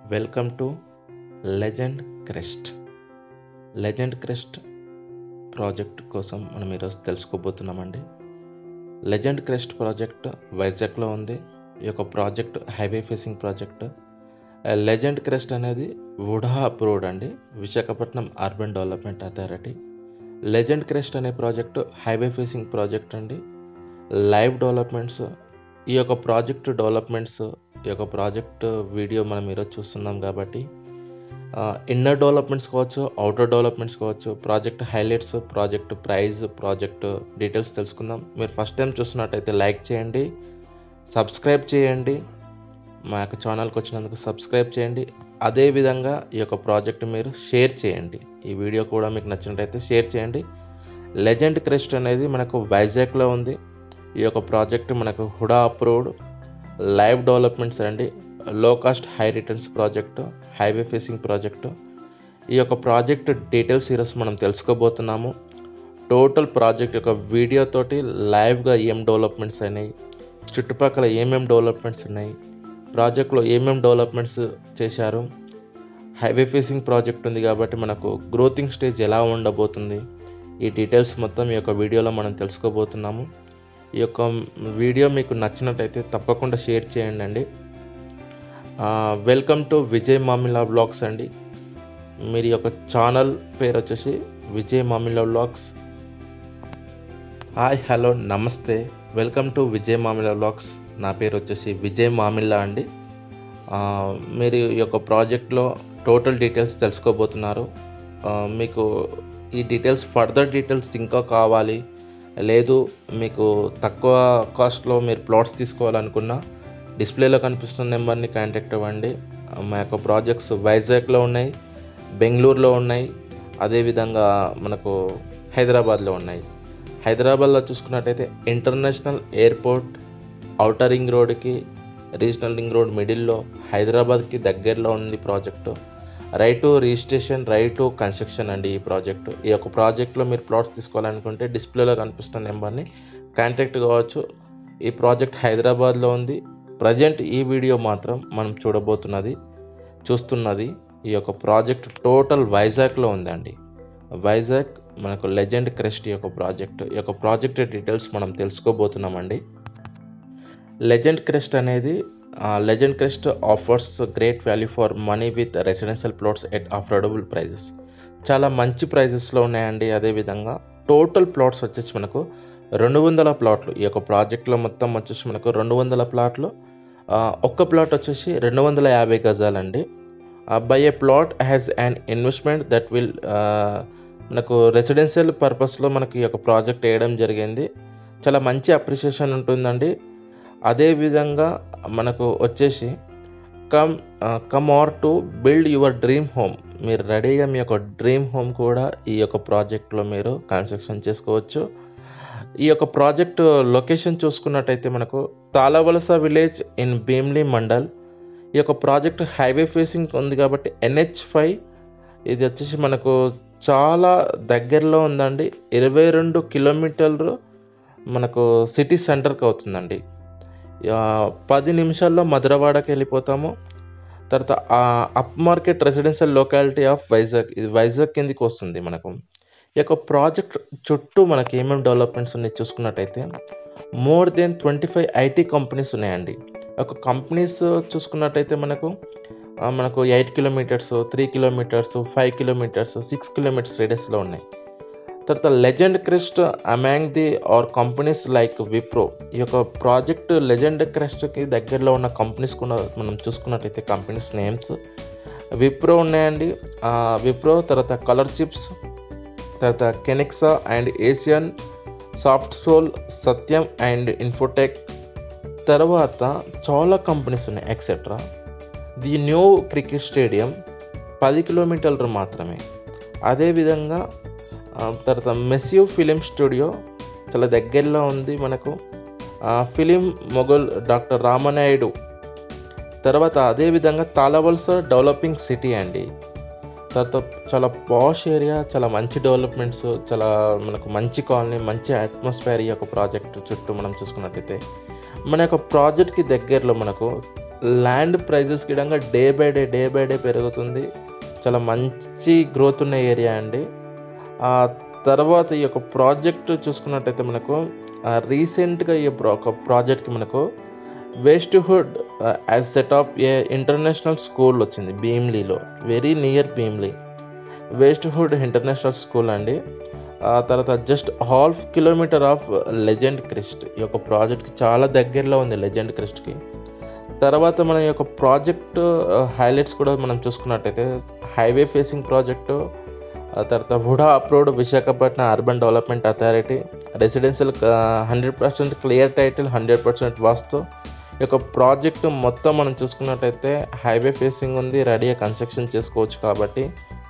welcome to Legend Crest Legend Crest project కోసం మనం ఈరోజు తెలుసుకోబోతున్నామండి లెజెండ్ క్రెస్ట్ ప్రాజెక్ట్ వైజాగ్లో ఉంది ఈ యొక్క project highway facing project Legend Crest అనేది వుడా అప్రూవ్డ్ అండి Visakhapatnam urban development authority Legend Crest అనే ప్రాజెక్టు హైవే ఫేసింగ్ ప్రాజెక్ట్ అండి లైవ్ డెవలప్మెంట్స్ ఈ యొక్క ప్రాజెక్ట్ డెవలప్మెంట్స్ ఈ యొక్క ప్రాజెక్ట్ వీడియో మనం ఈరోజు చూస్తున్నాం కాబట్టి ఇన్నర్ డెవలప్మెంట్స్ కావచ్చు అవుటర్ డెవలప్మెంట్స్ కావచ్చు project highlights project price project details తెలుసుకుందాం మీరు ఫస్ట్ టైం చూస్తున్నట్టయితే లైక్ చేయండి సబ్స్క్రైబ్ చేయండి మా యొక్క ఛానల్కి వచ్చినందుకు సబ్స్క్రైబ్ చేయండి అదేవిధంగా ఈ యొక్క ప్రాజెక్ట్ మీరు షేర్ చేయండి ఈ వీడియో కూడా మీకు నచ్చినట్టయితే షేర్ చేయండి లెజెండ్ క్రెస్ట్ అనేది మనకు వైజాగ్లో ఉంది ఈ యొక్క ప్రాజెక్ట్ మనకు హుడా అప్రూవ్డ్ లైవ్ డెవలప్మెంట్స్ అండి low cost high returns project highway facing project ఈ యొక్క ప్రాజెక్ట్ డీటెయిల్స్ ఈరోజు మనం తెలుసుకోబోతున్నాము టోటల్ ప్రాజెక్ట్ యొక్క వీడియోతోటి లైవ్గా ఏం డెవలప్మెంట్స్ అయినాయి చుట్టుపక్కల ఏమేం డెవలప్మెంట్స్ ఉన్నాయి ప్రాజెక్ట్లో ఏమేం డెవలప్మెంట్స్ చేశారు హైవే ఫేసింగ్ ప్రాజెక్ట్ ఉంది కాబట్టి మనకు గ్రోతింగ్ స్టేజ్ ఎలా ఉండబోతుంది ఈ డీటెయిల్స్ మొత్తం ఈ యొక్క వీడియోలో మనం తెలుసుకోబోతున్నాము ఈ యొక్క వీడియో మీకు నచ్చినట్టయితే తప్పకుండా షేర్ చేయండి అండి welcome to Vijay Mamila blogs అండి మీరు యొక్క ఛానల్ పేరు వచ్చేసి Vijay Mamila blogs hi hello నమస్తే welcome to Vijay Mamila blogs నా పేరు వచ్చేసి విజయ్ మామిల్లా అండి మీరు ఈ యొక్క ప్రాజెక్ట్లో టోటల్ డీటెయిల్స్ తెలుసుకోబోతున్నారు మీకు ఈ డీటెయిల్స్ ఫర్దర్ డీటెయిల్స్ ఇంకా కావాలి లేదు మీకు తక్కువ కాస్ట్లో మీరు ప్లాట్స్ తీసుకోవాలనుకున్నా డిస్ప్లేలో కనిపిస్తున్న నెంబర్ని కాంటాక్ట్ అవ్వండి మా యొక్క ప్రాజెక్ట్స్ వైజాగ్లో ఉన్నాయి బెంగళూరులో ఉన్నాయి అదేవిధంగా మనకు హైదరాబాద్లో ఉన్నాయి హైదరాబాద్లో చూసుకున్నట్టయితే ఇంటర్నేషనల్ ఎయిర్పోర్ట్ అవుటర్ రింగ్ రోడ్కి రీజనల్ రింగ్ రోడ్ మిడిల్లో హైదరాబాద్కి దగ్గరలో ఉంది project right to registration right to construction అండి ఈ ప్రాజెక్టు ఈ యొక్క ప్రాజెక్ట్లో మీరు ప్లాట్స్ తీసుకోవాలనుకుంటే డిస్ప్లేలో కనిపిస్తున్న నెంబర్ని కాంటాక్ట్ కావచ్చు ఈ ప్రాజెక్ట్ హైదరాబాద్లో ఉంది ప్రజెంట్ ఈ వీడియో మాత్రం మనం చూడబోతున్నది చూస్తున్నది ఈ యొక్క ప్రాజెక్ట్ టోటల్ వైజాగ్లో ఉందండి వైజాగ్ మనకు లెజెండ్ క్రెస్ట్ ఈ యొక్క ప్రాజెక్ట్ ఈ యొక్క ప్రాజెక్ట్ డీటెయిల్స్ మనం తెలుసుకోబోతున్నామండి లెజెండ్ క్రెస్ట్ అనేది Legend Crest offers great value for money with residential plots at affordable prices చాలా మంచి ప్రైజెస్లో ఉన్నాయండి అదేవిధంగా టోటల్ ప్లాట్స్ వచ్చేసి మనకు రెండు వందల ప్లాట్లు ఈ యొక్క ప్రాజెక్ట్లో మొత్తం వచ్చేసి మనకు రెండు వందల ప్లాట్లు ఒక్క ప్లాట్ వచ్చేసి రెండు వందల యాభై గజాలండి buy a plot has an investment that will మనకు రెసిడెన్షియల్ పర్పస్లో మనకి ఈ యొక్క ప్రాజెక్ట్ వేయడం జరిగింది చాలా మంచి అప్రిషియేషన్ ఉంటుందండి అదేవిధంగా మనకు వచ్చేసి come come are to build your dream home మీరు రెడీగా మీ యొక్క డ్రీమ్ హోమ్ కూడా ఈ యొక్క ప్రాజెక్ట్లో మీరు కన్స్ట్రక్షన్ చేసుకోవచ్చు ఈ యొక్క ప్రాజెక్ట్ లొకేషన్ చూసుకున్నట్టయితే మనకు తాళవలస విలేజ్ ఇన్ భీమ్లీ మండల్ ఈ యొక్క ప్రాజెక్ట్ హైవే ఫేసింగ్ ఉంది కాబట్టి ఎన్హెచ్ ఫైవ్ ఇది వచ్చేసి మనకు చాలా దగ్గరలో ఉందండి ఇరవై రెండు కిలోమీటర్లు మనకు సిటీ సెంటర్కి అవుతుందండి పది నిమిషాల్లో మధురవాడకి వెళ్ళిపోతాము తర్వాత upmarket residential locality of Vizag ఇది వైజాగ్ కిందికి వస్తుంది మనకు ఈ యొక్క ప్రాజెక్ట్ చుట్టూ మనకి ఏమేమి డెవలప్మెంట్స్ ఉన్నాయి చూసుకున్నట్టయితే more than twenty five IT companies ఉన్నాయండి ఒక కంపెనీస్ చూసుకున్నట్టయితే మనకు మనకు eight kilometres three kilometres five kilometres six kilometres రేడియస్లో ఉన్నాయి తర్వాత Legend Crest among the are companies like Wipro ఈ యొక్క ప్రాజెక్ట్ లెజెండ్ క్రెస్ట్కి దగ్గరలో ఉన్న కంపెనీస్ కూడా మనం చూసుకున్నట్టయితే కంపెనీస్ నేమ్స్ విప్రో ఉన్నాయండి విప్రో తర్వాత కలర్ చిప్స్ తర్వాత Kenexa and Asian Soft Sol Satyam and Infotech తర్వాత చాలా కంపెనీస్ ఉన్నాయి etcetera the new cricket stadium పది కిలోమీటర్లు మాత్రమే అదేవిధంగా తర్వాత మెస్యూ ఫిలిం స్టూడియో చాలా దగ్గరలో ఉంది మనకు ఫిలిం మొఘల్ డాక్టర్ రామనాయుడు తర్వాత అదేవిధంగా తాళవలస డెవలపింగ్ సిటీ అండి తర్వాత చాలా పాష్ ఏరియా చాలా మంచి డెవలప్మెంట్స్ చాలా మనకు మంచి కాలనీ మంచి అట్మాస్ఫియర్ ఈ యొక్క ప్రాజెక్ట్ చుట్టూ మనం చూసుకున్నట్టయితే మన యొక్క ప్రాజెక్ట్కి దగ్గరలో మనకు ల్యాండ్ ప్రైజెస్ గిడంగా day by day day by day పెరుగుతుంది చాలా మంచి గ్రోత్ ఉన్న ఏరియా అండి ఆ తర్వాత ఈ యొక్క ప్రాజెక్ట్ చూసుకున్నట్టయితే మనకు రీసెంట్గా ఈ ప్రా- ఒక ప్రాజెక్ట్కి మనకు Westwood as set off a international school వచ్చింది భీమ్లీలో very near Bheemili Westwood international school అండి ఆ తర్వాత just half kilometre of Legend Crest ఈ యొక్క ప్రాజెక్ట్కి చాలా దగ్గరలో ఉంది లెజెండ్ క్రిస్ట్కి తర్వాత మన యొక్క ప్రాజెక్ట్ హైలైట్స్ కూడా మనం చూసుకున్నట్టయితే హైవే ఫేసింగ్ ప్రాజెక్టు ఆ తర్వాత HUDA approved Visakhapatnam urban development authority residential hundred percent clear title hundred percent vastu ఈ యొక్క ప్రాజెక్ట్ మొత్తం మనం చూసుకున్నట్టయితే హైవే ఫేసింగ్ ఉంది రెడీగా కన్స్ట్రక్షన్ చేసుకోవచ్చు కాబట్టి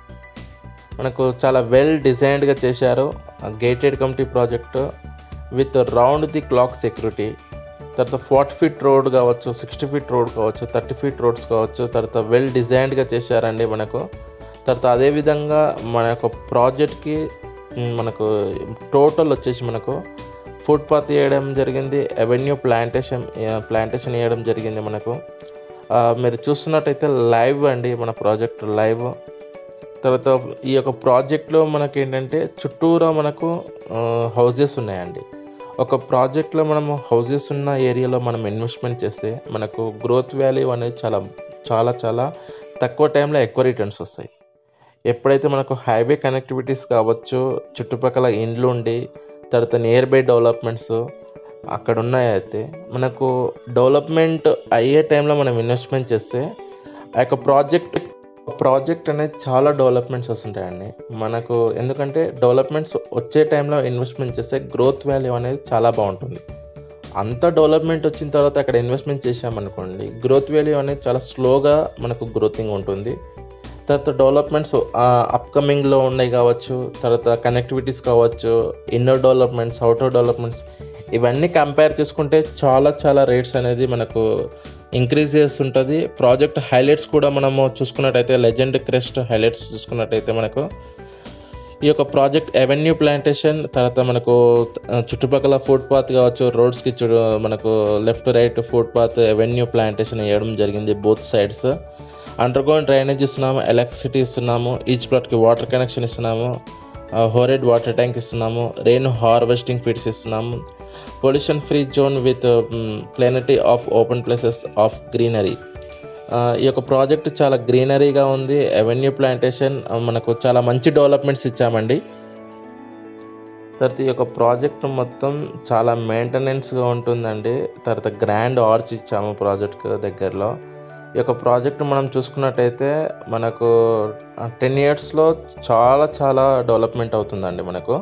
మనకు చాలా వెల్ డిజైన్డ్గా చేశారు gated community project with round the clock security తర్వాత ఫార్టీ ఫీట్ రోడ్ కావచ్చు సిక్స్టీ ఫీట్ రోడ్ కావచ్చు థర్టీ ఫీట్ రోడ్స్ కావచ్చు తర్వాత వెల్ డిజైన్డ్గా చేశారండి మనకు తర్వాత అదేవిధంగా మన యొక్క ప్రాజెక్ట్కి మ్, మనకు టోటల్ వచ్చేసి మనకు ఫుట్పాత్ వేయడం జరిగింది అవెన్యూ ప్లాంటేషన్ ప్లాంటేషన్ వేయడం జరిగింది మనకు ఆ, మీరు చూస్తున్నట్టయితే లైవ్ అండి మన ప్రాజెక్ట్ లైవ్ తర్వాత ఈ యొక్క ప్రాజెక్ట్లో మనకి ఏంటంటే చుట్టూరా మనకు హౌజెస్ ఉన్నాయండి ఒక ప్రాజెక్ట్లో మనము హౌజెస్ ఉన్న ఏరియాలో మనం ఇన్వెస్ట్మెంట్ చేస్తే మనకు గ్రోత్ వాల్యూ అనేది చాలా చాలా చాలా తక్కువ టైంలో ఎక్కువ రిటర్న్స్ వస్తాయి ఎప్పుడైతే మనకు హైవే కనెక్టివిటీస్ కావచ్చు చుట్టుపక్కల ఇండ్లు ఉండి తర్వాత నియర్ బై డెవలప్మెంట్స్ అక్కడ ఉన్నాయైతే మనకు డెవలప్మెంట్ అయ్యే టైంలో మనం ఇన్వెస్ట్మెంట్ చేస్తే ఆ యొక్క ప్రాజెక్ట్ ప్రాజెక్ట్ అనేది చాలా డెవలప్మెంట్స్ వస్తుంటాయండి మనకు ఎందుకంటే డెవలప్మెంట్స్ వచ్చే టైంలో ఇన్వెస్ట్మెంట్ చేస్తే గ్రోత్ వాల్యూ అనేది చాలా బాగుంటుంది అంత డెవలప్మెంట్ వచ్చిన తర్వాత అక్కడ ఇన్వెస్ట్మెంట్ చేసామనుకోండి గ్రోత్ వాల్యూ అనేది చాలా స్లోగా మనకు గ్రోతింగ్ ఉంటుంది తర్వాత డెవలప్మెంట్స్ అప్కమింగ్లో ఉన్నాయి కావచ్చు తర్వాత కనెక్టివిటీస్ కావచ్చు ఇన్నర్ డెవలప్మెంట్స్ అవుటర్ డెవలప్మెంట్స్ ఇవన్నీ కంపేర్ చేసుకుంటే చాలా చాలా రేట్స్ అనేది మనకు ఇంక్రీజ్ చేస్తుంటుంది ప్రాజెక్ట్ హైలైట్స్ కూడా మనము చూసుకున్నట్టయితే లెజెండ్ క్రెస్ట్ హైలైట్స్ చూసుకున్నట్టయితే మనకు ఈ యొక్క ప్రాజెక్ట్ అవెన్యూ ప్లాంటేషన్ తర్వాత మనకు ఆ, చుట్టుపక్కల ఫుట్పాత్ కావచ్చు రోడ్స్కి చు మనకు left right footpath avenue plantation వేయడం జరిగింది both sides underground drainage ఇస్తున్నాము ఎలక్ట్రిసిటీ ఇస్తున్నాము ఈచ్ ప్లాట్కి వాటర్ కనెక్షన్ ఇస్తున్నాము హోరెడ్ వాటర్ ట్యాంక్ ఇస్తున్నాము రెయిన్ హార్వెస్టింగ్ ఫీడ్స్ ఇస్తున్నాము pollution free zone with plenty of open places of greenery ఈ యొక్క ప్రాజెక్ట్ చాలా గ్రీనరీగా ఉంది అవెన్యూ ప్లాంటేషన్ మనకు చాలా మంచి డెవలప్మెంట్స్ ఇచ్చామండి తర్వాత ఈ యొక్క ప్రాజెక్ట్ మొత్తం చాలా మెయింటెనెన్స్గా ఉంటుందండి తర్వాత గ్రాండ్ ఆర్చ్ ఇచ్చాము ప్రాజెక్ట్ దగ్గరలో ఈ యొక్క ప్రాజెక్ట్ మనం చూసుకున్నట్టయితే మనకు టెన్ ఇయర్స్లో చాలా చాలా డెవలప్మెంట్ అవుతుందండి మనకు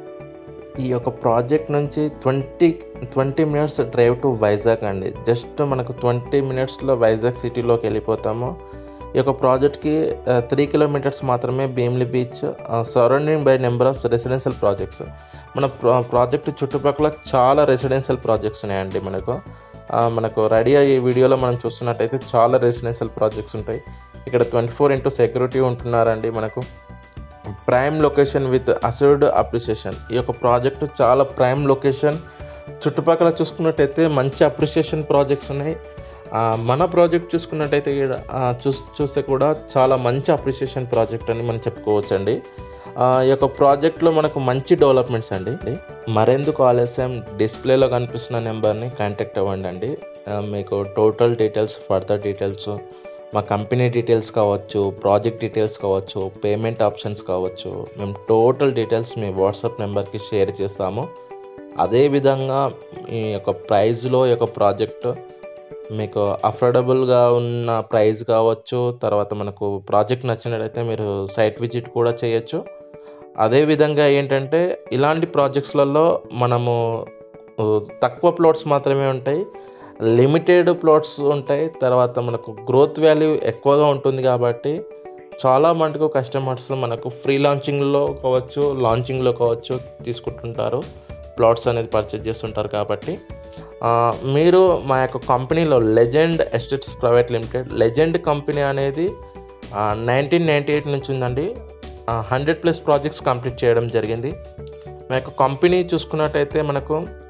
ఈ యొక్క ప్రాజెక్ట్ నుంచి twenty twenty minutes drive to Vizag అండి జస్ట్ మనకు ట్వంటీ మినిట్స్లో వైజాగ్ సిటీలోకి వెళ్ళిపోతాము ఈ యొక్క ప్రాజెక్ట్కి త్రీ కిలోమీటర్స్ మాత్రమే Bheemili beach surrounding by number of residential projects మన ప్రా- ప్రాజెక్ట్ చుట్టుపక్కల చాలా రెసిడెన్షియల్ ప్రాజెక్ట్స్ ఉన్నాయండి మనకు ఆ, మనకు రెడీ అయ్యే వీడియోలో మనం చూస్తున్నట్టయితే చాలా రెసిడెన్షియల్ ప్రాజెక్ట్స్ ఉంటాయి ఇక్కడ ట్వంటీ ఫోర్ ఇంటూ సెక్యూరిటీ ఉంటున్నారండి మనకు prime location with assured appreciation ఈ యొక్క ప్రాజెక్ట్ చాలా ప్రైమ్ లొకేషన్ చుట్టుపక్కల చూసుకున్నట్టయితే మంచి అప్రిషియేషన్ ప్రాజెక్ట్స్ ఉన్నాయి ఆ, మన ప్రాజెక్ట్ చూసుకున్నట్టయితే ఈడ, ఆ, చూ చూస్తే కూడా చాలా మంచి అప్రిషియేషన్ ప్రాజెక్ట్ అని మనం చెప్పుకోవచ్చండి ఆ, ఈ యొక్క ప్రాజెక్ట్లో మనకు మంచి డెవలప్మెంట్స్ అండి మరెందుకు ఆలస్యం డిస్ప్లేలో కనిపిస్తున్న నెంబర్ని కాంటాక్ట్ అవ్వండి అండి ఆ, మీకు టోటల్ డీటెయిల్స్ ఫర్దర్ డీటెయిల్స్ మా కంపెనీ డీటెయిల్స్ కావచ్చు ప్రాజెక్ట్ డీటెయిల్స్ కావచ్చు పేమెంట్ ఆప్షన్స్ కావచ్చు మేము టోటల్ డీటెయిల్స్ మీ వాట్సాప్ నెంబర్కి షేర్ చేస్తాము అదేవిధంగా ఈ యొక్క ప్రైజ్లో ఈ యొక్క ప్రాజెక్ట్ మీకు అఫోర్డబుల్గా ఉన్న ప్రైస్ కావచ్చు తర్వాత మనకు ప్రాజెక్ట్ నచ్చినట్లయితే మీరు సైట్ విజిట్ కూడా చేయొచ్చు అదేవిధంగా ఏంటంటే ఇలాంటి ప్రాజెక్ట్స్లలో మనము ఉ, తక్కువ ప్లాట్స్ మాత్రమే ఉంటాయి లిమిటెడ్ ప్లాట్స్ ఉంటాయి తర్వాత మనకు గ్రోత్ వాల్యూ ఎక్కువగా ఉంటుంది కాబట్టి చాలా మటుకు కస్టమర్స్ మనకు ఫ్రీ లాంచింగ్లో కావచ్చు లాంచింగ్లో కావచ్చు తీసుకుంటుంటారు ప్లాట్స్ అనేది పర్చేజ్ చేస్తుంటారు కాబట్టి ఆ, మీరు మా యొక్క కంపెనీలో Legend Estates private limited Legend company అనేది నైన్టీన్ నైంటీ ఎయిట్ నుంచి ఉందండి హండ్రెడ్ ప్లస్ ప్రాజెక్ట్స్ కంప్లీట్ చేయడం జరిగింది మా యొక్క కంపెనీ చూసుకున్నట్టయితే మనకు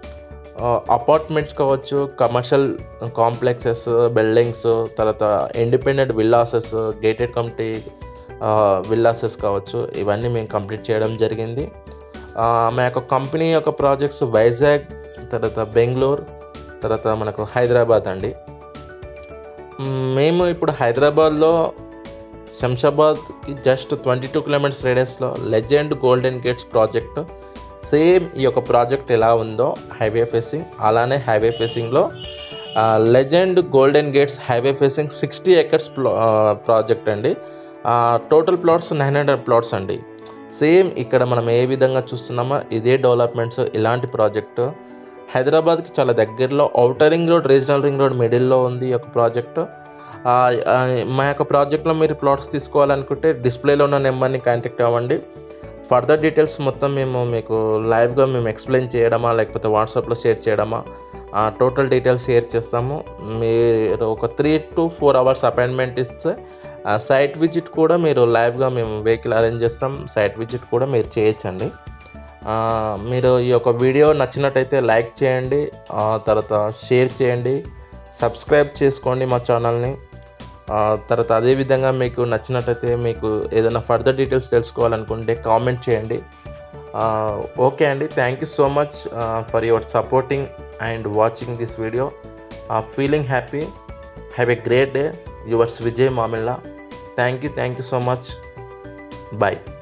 అపార్ట్మెంట్స్ కావచ్చు కమర్షియల్ కాంప్లెక్సెస్ బిల్డింగ్స్ తర్వాత independent villas gated community villas కావచ్చు ఇవన్నీ మేము కంప్లీట్ చేయడం జరిగింది ఆ, మా యొక్క కంపెనీ యొక్క ప్రాజెక్ట్స్ వైజాగ్ తర్వాత బెంగళూరు తర్వాత మనకు హైదరాబాద్ అండి మ్, మేము ఇప్పుడు హైదరాబాద్లో శంషాబాద్కి జస్ట్ ట్వంటీ టూ కిలోమీటర్స్ రేడియస్లో Legend Golden Gates project same ఈ యొక్క ప్రాజెక్ట్ ఎలా ఉందో హైవే ఫేసింగ్ అలానే హైవే ఫేసింగ్లో Legend Golden Gates highway facing sixty acres project అండి total plots nine hundred plots అండి సేమ్ ఇక్కడ మనం ఏ విధంగా చూస్తున్నామో ఇదే డెవలప్మెంట్స్ ఇలాంటి ప్రాజెక్టు హైదరాబాద్కి చాలా దగ్గరలో outer ring road regional ring road మిడిల్లో ఉంది ఈ యొక్క ప్రాజెక్టు ఆ, ఆ, మా యొక్క ప్రాజెక్ట్లో మీరు ప్లాట్స్ తీసుకోవాలనుకుంటే డిస్ప్లేలో ఉన్న నెంబర్ని కాంటాక్ట్ అవ్వండి ఫర్దర్ డీటెయిల్స్ మొత్తం మేము మీకు లైవ్గా మేము ఎక్స్ప్లెయిన్ చేయడమా లేకపోతే వాట్సాప్లో షేర్ చేయడమా ఆ టోటల్ డీటెయిల్స్ షేర్ చేస్తాము మీరు ఒక three to four hours appointment ఇస్తే ఆ సైట్ విజిట్ కూడా మీరు లైవ్గా మేము వెహికల్ అరేంజ్ చేస్తాం సైట్ విజిట్ కూడా మీరు చేయొచ్చండి ఆ, మీరు ఈ యొక్క వీడియో నచ్చినట్టయితే లైక్ చేయండి ఆ, తర్వాత షేర్ చేయండి సబ్స్క్రైబ్ చేసుకోండి మా ఛానల్ని ఆ, తర్వాత అదేవిధంగా మీకు నచ్చినట్టయితే మీకు ఏదైనా ఫర్దర్ డీటెయిల్స్ తెలుసుకోవాలనుకుంటే కామెంట్ చేయండి ఓకే అండి thank you so much for your supporting and watching this video feeling happy have a great day yours Vijay Mamilla thank you thank you so much bye